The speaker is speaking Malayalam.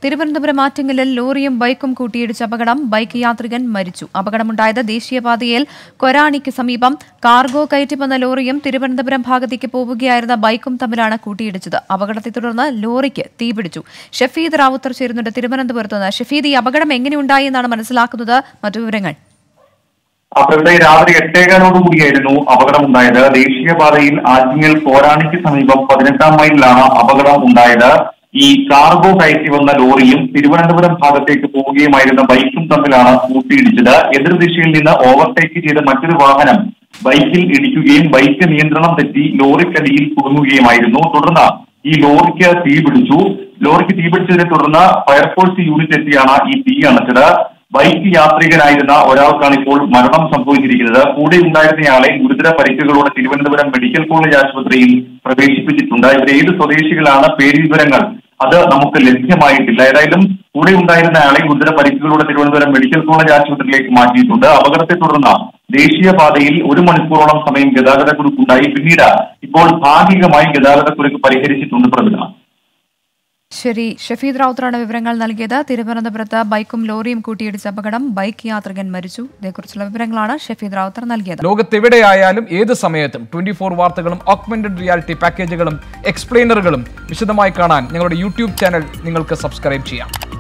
തിരുവനന്തപുരം ആറ്റിങ്ങലിൽ ലോറിയും ബൈക്കും കൂട്ടിയിടിച്ച അപകടം ബൈക്ക് യാത്രികൻ മരിച്ചു അപകടമുണ്ടായത് ദേശീയപാതയിൽ കൊരാണിക്ക് സമീപം കാർഗോ കയറ്റി വന്ന ലോറിയും തിരുവനന്തപുരം ഭാഗത്തേക്ക് പോവുകയായിരുന്ന ബൈക്കും തമ്മിലാണ് കൂട്ടിയിടിച്ചത് അപകടത്തെ തുടർന്ന് ലോറിക്ക് തീപിടിച്ചു ഷഫീദ് റാവുത്തർ ചേരുന്നുണ്ട് തിരുവനന്തപുരത്ത് നിന്ന് ഷഫീദ് ഈ അപകടം എങ്ങനെയുണ്ടായി എന്നാണ് മനസ്സിലാക്കുന്നത് മറ്റു വിവരങ്ങൾ അവരുടെ രാത്രി എട്ടേകാലോടുകൂടിയായിരുന്നു അപകടമുണ്ടായത് ദേശീയപാതയിൽ ആറ്റിങ്ങൽ പോരാണിക്ക് സമീപം പതിനെട്ടാം മൈലിലാണ് അപകടം ഉണ്ടായത് ഈ കാർഗോ കയറ്റി വന്ന ലോറിയും തിരുവനന്തപുരം ഭാഗത്തേക്ക് പോവുകയുമായിരുന്ന ബൈക്കും തമ്മിലാണ് കൂട്ടിയിടിച്ചത് എതിർദിശയിൽ നിന്ന് ഓവർടേക്ക് ചെയ്ത മറ്റൊരു വാഹനം ബൈക്കിൽ ഇടിക്കുകയും ബൈക്ക് നിയന്ത്രണം തെറ്റി ലോറിക്കടിയിൽ കുടുങ്ങുകയുമായിരുന്നു തുടർന്ന് ഈ ലോറിക്ക് തീ പിടിച്ചു ലോറിക്ക് തീ പിടിച്ചതിനെ തുടർന്ന് ഫയർഫോഴ്സ് യൂണിറ്റ് എത്തിയാണ് ഈ തീ അണച്ചത് ബൈക്ക് യാത്രികനായിരുന്ന ഒരാൾക്കാണ് ഇപ്പോൾ മരണം സംഭവിച്ചിരിക്കുന്നത് കൂടെ ഉണ്ടായിരുന്നയാളെ ഗുരുതര പരിക്കുകളോടെ തിരുവനന്തപുരം മെഡിക്കൽ കോളേജ് ആശുപത്രിയിൽ പ്രവേശിപ്പിച്ചിട്ടുണ്ട് ഇവർ ഏത് സ്വദേശികളാണ് പേര് വിവരങ്ങൾ അത് നമുക്ക് ലഭ്യമായിട്ടില്ല ഏതായാലും കൂടെ ഉണ്ടായിരുന്ന ആളെ ഗുരുതര പരിക്കുകളോടെ തിരുവനന്തപുരം മെഡിക്കൽ കോളേജ് ആശുപത്രിയിലേക്ക് മാറ്റിയിട്ടുണ്ട് അപകടത്തെ തുടർന്ന് ദേശീയപാതയിൽ ഒരു മണിക്കൂറോളം സമയം ഗതാഗതക്കുരുക്കുണ്ടായി പിന്നീട് ഇപ്പോൾ ഭാഗികമായി ഗതാഗതക്കുരുക്ക് പരിഹരിച്ചിട്ടുണ്ട് പ്രതിന ശരി ഷഫീദ് റാവുത്തറാണ് വിവരങ്ങൾ നൽകിയത് തിരുവനന്തപുരത്ത് ബൈക്കും ലോറിയും കൂട്ടിയിടിച്ച അപകടം ബൈക്ക് യാത്രികൻ മരിച്ചു ഇതേക്കുറിച്ചുള്ള വിവരങ്ങളാണ് ഷഫീദ് റാവുത്തർ നൽകിയത് ലോകത്തെവിടെയായാലും ഏത് സമയത്തും ട്വന്റി ഫോർ വാർത്തകളും ഓഗ്മെന്റഡ് റിയാലിറ്റി പാക്കേജുകളും എക്സ്പ്ലെയിനറുകളും വിശദമായി കാണാൻ ഞങ്ങളുടെ യൂട്യൂബ് ചാനൽ നിങ്ങൾക്ക് സബ്സ്ക്രൈബ് ചെയ്യാം